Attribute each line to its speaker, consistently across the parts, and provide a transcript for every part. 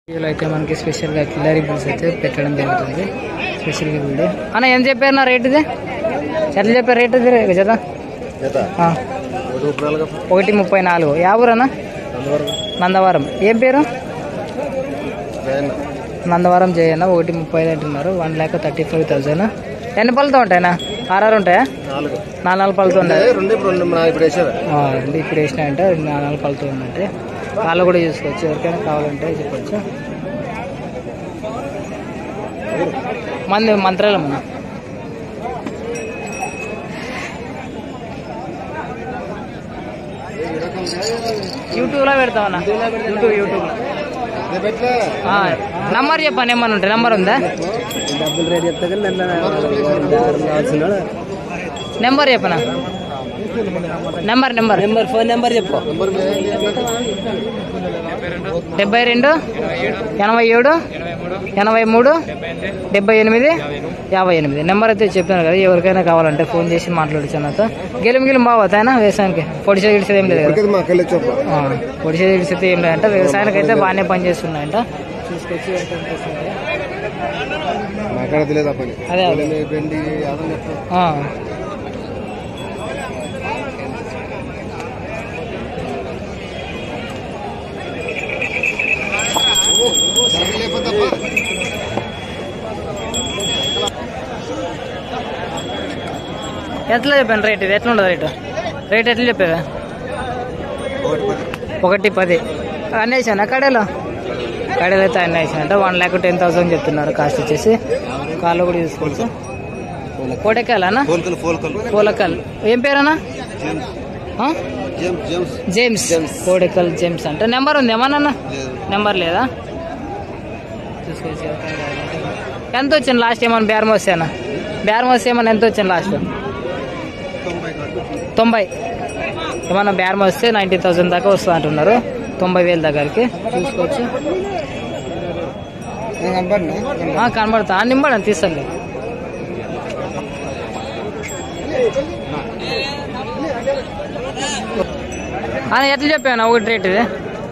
Speaker 1: వీడియోలో అయితే మనకి స్పెషల్గా కిల్లరీ బిల్స్ అయితే పెట్టడం జరుగుతుంది స్పెషల్గా వీడియో అన్న ఏం చెప్పారు నా రేట్ ఇది ఎట్లా చెప్పారు రేట్ ఇది జత ఆ, ఒకటి ముప్పై నాలుగు యాభూరన్నా నందవరం ఏం పేరు నందవరం జయన్న ఒకటి ముప్పై ఐదు అంటున్నారు one lakh thirty five thousand ఎన్ని పళ్ళతో ఉంటాయన్నా ఆర్ఆర్ ఉంటాయా
Speaker 2: నాలుగు
Speaker 1: నాలుగు నాలుగు పళ్ళతో ఉంటాయి
Speaker 2: రెండు ఇప్పుడు రెండు నా ఇప్పుడు వేసారు
Speaker 1: ఆ, రెండు ఇప్పుడు వేసినాయంటే నాలుగు నాలుగు పళ్ళతో ఉందంటే కాళ్ళు కూడా చూసుకోవచ్చు ఎవరికైనా కావాలంటే చెప్పచ్చు మంది మంత్రాలయం అన్న యూట్యూబ్లో పెడతామన్నా యూట్యూబ్ యూట్యూబ్లో ఆ, నంబర్ చెప్పండి ఏమన్నా ఉంటే నంబర్ ఉందా
Speaker 2: డబ్బులు రేట్ చెప్తా కానీ కావాల్సిన
Speaker 1: నెంబర్ చెప్పనా number number
Speaker 2: number phone number చెప్పు
Speaker 1: డెబ్బై రెండు ఎనభై ఏడు ఎనభై మూడు డెబ్బై ఎనిమిది యాభై ఎనిమిది నెంబర్ అయితే చెప్పాను కదా ఎవరికైనా కావాలంటే ఫోన్ చేసి మాట్లాడచ్చు నాతో గెలిం గెలిం బాగోతాయనా వ్యవసాయానికి పొడిచేది గిడిచేది ఏం లేదు కదా
Speaker 2: మా కళ్ళకి చెప్పు
Speaker 1: ఆ, పొడిచేది గిడిచేది ఏం లేదంట వ్యవసాయానికి అయితే బాగానే పనిచేస్తున్నాయంట చూసుకొచ్చి ఎంత అనిపిస్తుంది.
Speaker 2: మా కాడ తెలియదు ఆ పని
Speaker 1: అదే అదే
Speaker 2: బండి అదన
Speaker 1: ఆ. ఎట్లా చెప్పాను రేట్ ఇది ఎట్లా ఉండదు రేటు రేట్ ఎట్లా చెప్పేవా ఒకటి పది అన్నేసాను కడేలో కడేలో అయితే అన్నేసాను అంటే వన్ ల్యాక్ టెన్ థౌసండ్ చెప్తున్నారు కాస్ట్ వచ్చేసి కాళ్ళు కూడా తీసుకోవచ్చు కోటెక్కాలనా
Speaker 2: ఫోల్కల్ ఫోల్కల్
Speaker 1: పూలకల్ ఏం పేరన్నా ఆ?
Speaker 2: జేమ్స్ జేమ్స్
Speaker 1: జేమ్స్ కోడెకల్ జేమ్స్ అంటే నెంబర్ ఉంది ఏమన్నా
Speaker 2: లేదు
Speaker 1: నెంబర్ లేదా చూసుకోవచ్చు ఎంత వచ్చింది లాస్ట్ ఏమన్నా బేరం వస్తేనా బేరం వస్తే ఏమన్నా ఎంత వచ్చింది లాస్ట్
Speaker 2: తొంభై కాదు
Speaker 1: తొంభై ఏమన్నా బేరం వస్తే నైంటీ థౌసండ్ దాకా వస్తుంది అంటున్నారు తొంభై వేల దగ్గరికి చూసుకోవచ్చు ఆ, కనబడతా ఆ నింబడండి తీస్తాను అని ఎట్లా చెప్పాను ఒకటి రేట్ ఇది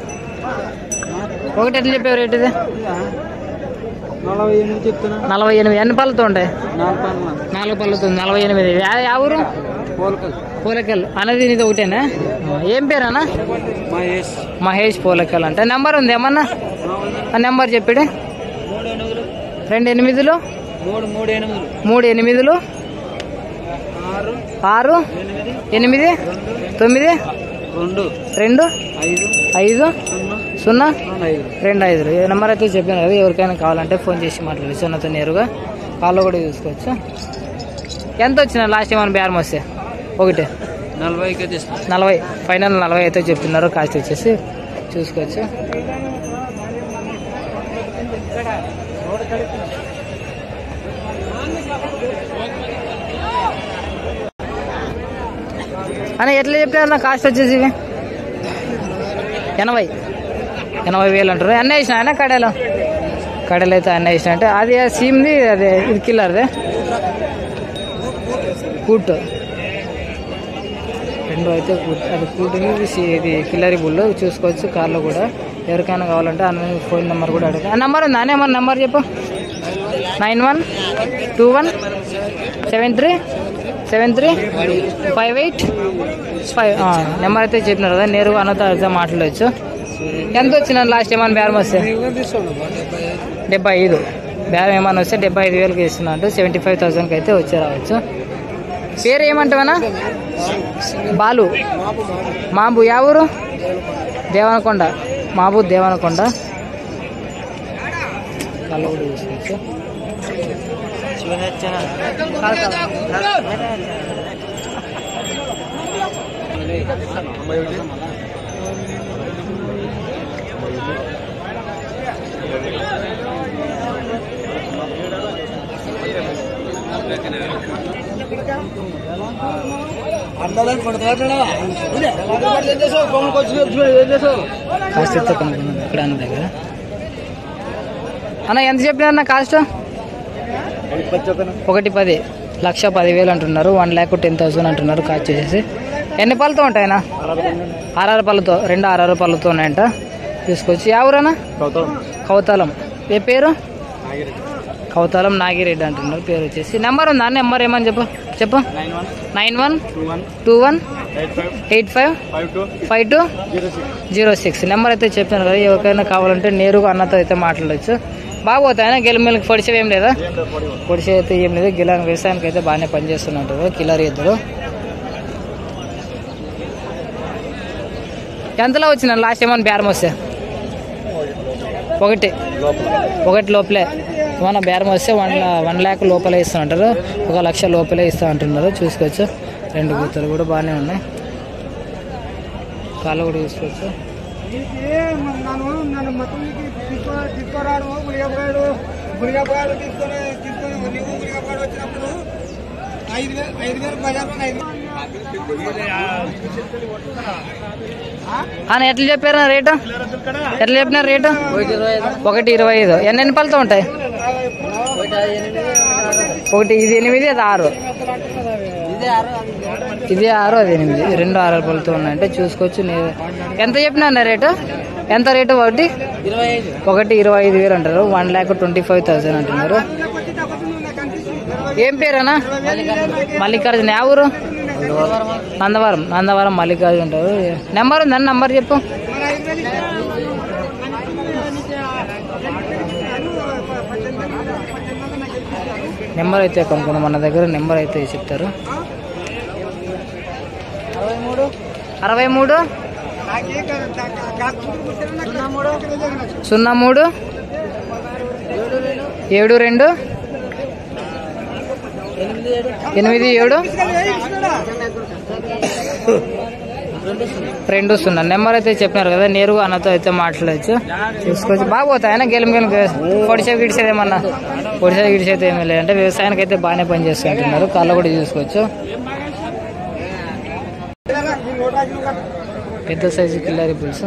Speaker 1: ఒకటి ఎట్లా చెప్పావు రేట్ ఇది
Speaker 2: నలభై ఎనిమిది చెప్తున్నా
Speaker 1: నలభై ఎనిమిది ఎన్ని పళ్ళతో ఉంటాయి
Speaker 2: నాలుగు పనులు
Speaker 1: నాలుగు పళ్ళతో నలభై ఎనిమిది యా- యా ఊరు
Speaker 2: ఫోల్కల్
Speaker 1: పూలకల్ అనేది ఇది ఒకటేనా ఏం పేరన్నా
Speaker 2: మహేష్
Speaker 1: మహేష్ పూలకల్ అంటే నెంబర్ ఉంది ఏమన్నా ఆ నెంబర్ చెప్పిడు
Speaker 2: మూడు ఎనిమిది
Speaker 1: రెండు ఎనిమిదిలు
Speaker 2: మూడు మూడు ఎనిమిది
Speaker 1: మూడు ఎనిమిదిలు
Speaker 2: ఆరు
Speaker 1: ఆరు
Speaker 2: ఎనిమిది
Speaker 1: ఎనిమిది తొమ్మిది
Speaker 2: రెండు
Speaker 1: రెండు
Speaker 2: ఐదు
Speaker 1: ఐదు
Speaker 2: సున్నా
Speaker 1: సున్నా
Speaker 2: రెండు ఐదు
Speaker 1: రెండు ఐదు ఈ నెంబర్ అయితే చెప్పాను కదా ఎవరికైనా కావాలంటే ఫోన్ చేసి మాట్లాడచ్చు నాతో నేరుగా కాల్లో కూడా చూసుకోవచ్చు ఎంత వచ్చిన లాస్ట్ ఏమైనా బేరం వస్తే ఒకటి
Speaker 2: నలభైకి తీసుకో
Speaker 1: నలభై ఫైనల్ నలభై అయితే చెప్తున్నారు కాస్ట్ వచ్చేసి చూసుకోవచ్చు అని ఎట్లా చెప్పారు కాస్ట్ వచ్చేసి ఇవి ఎనభై ఎనభై వేలు అంటారు అన్నీ వేసిన ఆయన కడేలో కడేలో అయితే అన్నీ వేసిన అంటే అది సీమ్ది అదే ఇది కిల్లర్దే కూట్ రెండు అయితే కూట్ అది కూటుని ఇది సి- ఇది కిల్లరి బుల్ చూసుకోవచ్చు కార్లో కూడా ఎవరికైనా కావాలంటే అన్న ఫోన్ నెంబర్ కూడా అడుగు ఆ నెంబర్ ఉందా ఏమన్నా నెంబర్ చెప్పు nine one two one seven three seven three five eight five number అయితే చెప్పినారు కదా నేరుగా అన్నతో అయితే మాట్లాడవచ్చు ఎంత వచ్చిన లాస్ట్ ఏమైనా బేరం వస్తే డెబ్బై ఐదు బేరం ఏమైనా వస్తే డెబ్బై ఐదు వేలకి ఇస్తున్నట్టు సెవెంటీ ఫైవ్ థౌసండ్కి అయితే వచ్చే రావచ్చు పేరు ఏమంటావనా బాలు మాబు యా ఊరు దేవనకొండ మాబు దేవనకొండ కళ్ళు కూడా చూసుకోవచ్చు కాదు, కాదు. కాస్ట్ అయితే కనుక్కున్నాను ఇక్కడ అన్న దగ్గర అన్న ఎంత చెప్పినారు అన్న కాస్ట్ ఒకటి పది లక్ష పదివేలు అంటున్నారు వన్ ల్యాక్ టెన్ థౌసండ్ అంటున్నారు కాస్ట్ వచ్చేసి ఎన్ని పళ్ళతో ఉంటాయన్నా ఆర్ఆర్ పళ్ళతో రెండు ఆర్ఆర్ పళ్ళతో ఉన్నాయంట తీసుకొచ్చి ఎవరన్నా కౌతాలం ఏ పేరు కౌతాలం నాగిరెడ్డి అంటున్నారు పేరు వచ్చేసి నెంబర్ ఉందా నెంబర్ ఏమని చెప్పు చెప్పు
Speaker 2: nine one
Speaker 1: nine one
Speaker 2: two one
Speaker 1: two one
Speaker 2: eight five
Speaker 1: eight five
Speaker 2: five two
Speaker 1: five two
Speaker 2: zero six
Speaker 1: zero six number అయితే చెప్పాను కదా ఎవరికైనా కావాలంటే నేరుగా అన్నతో అయితే మాట్లాడచ్చు బాగోతాయన గెలిమెలకి పొడిచేవి ఏం లేదా పొడిచే అయితే ఏం లేదు గిలా వ్యవసాయానికి అయితే బాగానే పనిచేస్తున్నట్టు కిల్లర్ ఇద్దరు ఎంతలో వచ్చిన లాస్ట్ ఏమన్నా బేరం వస్తే ఒకటి ఒకటి లోపలే మన బేరం వస్తే వన్ లా- వన్ ల్యాక్ లోపలే ఇస్తా అంటారు ఒక లక్ష లోపలే ఇస్తా అంటున్నారు చూసుకోవచ్చు రెండు గుర్తులు కూడా బాగానే ఉన్నాయి కాళ్ళు కూడా చూసుకోవచ్చు
Speaker 2: నన్ను నన్ను మొత్తం తీసుకో తీసుకోరాడు గురిగాడు గురిగాడు తీసుకొని తీసుకొని నీవు గురిగాడు వచ్చినప్పుడు ఐదు వేలు ఐదు వేలు బజార్లో ఐదు
Speaker 1: అని ఎట్లా చెప్పారు రేటు ఎట్లా చెప్పినారు రేటు ఒకటి ఇరవై ఐదు ఎన్ని ఎన్ని పళ్ళతో ఉంటాయి ఒకటి ఇది ఎనిమిది అది ఆరు ఇది ఆరు అది ఎనిమిది ఈ రెండు ఆరు పళ్ళతో ఉన్నాయంటే చూసుకోవచ్చు నే- ఎంత చెప్పినా రేటు ఎంత రేటు ఒకటి ఒకటి ఇరవై ఐదు వేలు అంటారు one lakh twenty five thousand అంటున్నారు ఏం పేరేనా మల్లికార్జున యా ఊరు నందవరం నందవరం మల్లికార్జున ఉంటారు నెంబర్ ఉందని నెంబర్ చెప్పు నెంబర్ అయితే కొనుక్కున్నాం మన దగ్గర నెంబర్ అయితే చెప్తారు అరవై మూడు సున్నా మూడు ఏడు రెండు ఎనిమిది ఏడు రెండు సున్నా నెంబర్ అయితే చెప్పినారు కదా నేరుగా అన్నతో అయితే మాట్లాడచ్చు చూసుకోవచ్చు బాగోతాయి ఆయన గెలిమి గెలిమి పొడిసే గిడిసేది ఏమన్నా పొడిసే గిడిసేది ఏమీ లేదు అంటే వ్యవసాయానికి అయితే బాగానే పనిచేస్తుంటున్నారు కళ్ళ కూడా చూసుకోవచ్చు పెద్ద సైజు కిల్లరి పులుసు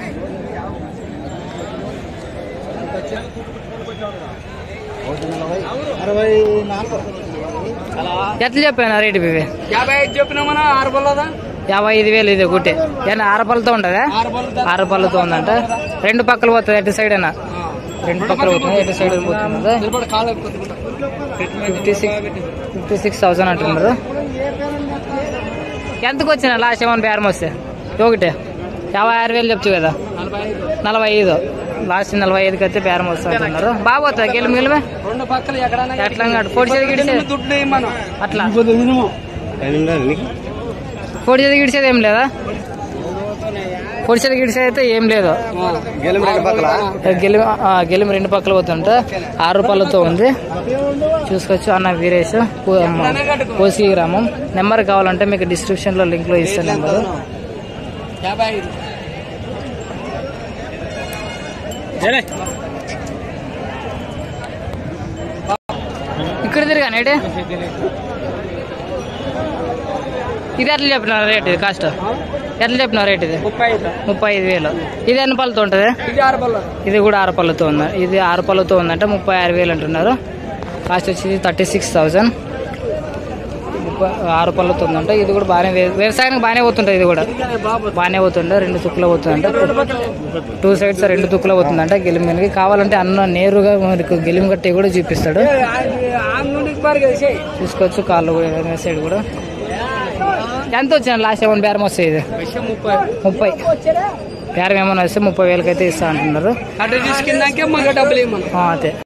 Speaker 2: అరవై నాలుగు
Speaker 1: ఎట్లా చెప్పాను రేటు ఇవి
Speaker 2: యాభై ఐదు చెప్పినా మన ఆరు బల్లదా
Speaker 1: యాభై ఐదు వేలు ఇది ఒకటి ఏమన్నా ఆరపల్లతో ఉంటుందా
Speaker 2: ఆరు బల్ల
Speaker 1: ఆరపల్లతో ఉందంట రెండు పక్కలు పోతుంది ఎటు సైడ్ అయినా రెండు పక్కలు పోతుంది ఎటు సైడ్ పోతుంది
Speaker 2: నిలబడి కాలు
Speaker 1: fifty six fifty six thousand అంటున్నారు ఎంతకు వచ్చిన లాస్ట్ ఏమన్నా బేరం వస్తే ఒకటే యాభై ఆరు వేలు చెప్తు కదా
Speaker 2: నలభై ఐదు
Speaker 1: నలభై ఐదు లాస్ట్ నలభై ఐదుకి అయితే బేరం వస్తుంది అంటున్నారు బాగోతుంది గెలిమి గెలిమే
Speaker 2: రెండు పక్కలు ఎక్కడైనా
Speaker 1: ఎట్లా అంగడి పొడిచేది గిడిచేది
Speaker 2: దుడ్డు మనం
Speaker 1: అట్లా పొడిచేది గిడిచేది ఏం లేదా పొడిచేది గిడిచేది అయితే ఏం లేదు
Speaker 2: గెలిమి రెండు పక్కల
Speaker 1: గెలిమి ఆ, గెలిమి రెండు పక్కల పోతుంటే ఆరు రూపాయలతో ఉంది చూసుకోవచ్చు అన్న వీరేష్ కో- మ- కోసి గ్రామం నెంబర్ కావాలంటే మీకు డిస్క్రిప్షన్ లో లింక్ లో ఇస్తాను నెంబర్
Speaker 2: యాభై ఐదు
Speaker 1: ఇక్కడ తిరిగాను ఏంటి ఇది ఎట్లా చెప్పినారు రేట్ ఇది కాస్ట్ ఎట్లా చెప్పినారు రేట్ ఇది
Speaker 2: ముప్పై ఐదు
Speaker 1: ముప్పై ఐదు వేలు ఇది ఎన్ని పళ్ళతో ఉంటుంది
Speaker 2: ఇది ఆరు బల్ల
Speaker 1: ఇది కూడా ఆరు పళ్ళతో ఉంది ఇది ఆరు పళ్ళతో ఉందంటే ముప్పై ఆరు వేలు అంటున్నారు కాస్ట్ వచ్చేసి థర్టీ సిక్స్ థౌజండ్ ఆరు పళ్ళతో ఉందంట ఇది కూడా బాగానే వ్య- వ్యవసాయానికి బాగానే పోతుంటుంది ఇది కూడా
Speaker 2: బాబు
Speaker 1: బాగానే పోతుండే రెండు తుక్కులు పోతుందంట టూ సైడ్స్ రెండు తుక్కులు పోతుందంట గెలిమికి కావాలంటే అన్న నేరుగా మనకు గెలిమి కట్టి కూడా చూపిస్తాడు చూసుకోవచ్చు కాళ్ళు కూడా వెనక సైడ్ కూడా ఎంత వచ్చిన లాస్ట్ ఏమైనా బేరం వస్తాయి ఇది
Speaker 2: ముప్పై
Speaker 1: ముప్పై బేరం ఏమైనా వస్తే ముప్పై వేలకైతే ఇస్తా అంటున్నారు
Speaker 2: అటు తీసుకున్నాకే మగ డబ్బులు ఇవ్వమను
Speaker 1: ఆ, అదే